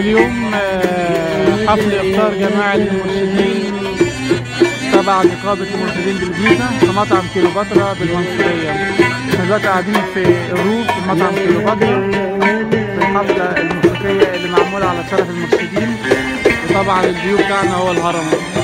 اليوم آه، حفل افطار جماعي للمرشدين تبع نقابة المرشدين بالجيزة في مطعم كيلوباترا بالمنصورية احنا دلوقتي قاعدين في الروف في مطعم كيلوباترا في الحفلة الموسيقية اللي معمولة على شرف المرشدين وطبعا الفيو بتاعنا هو الهرم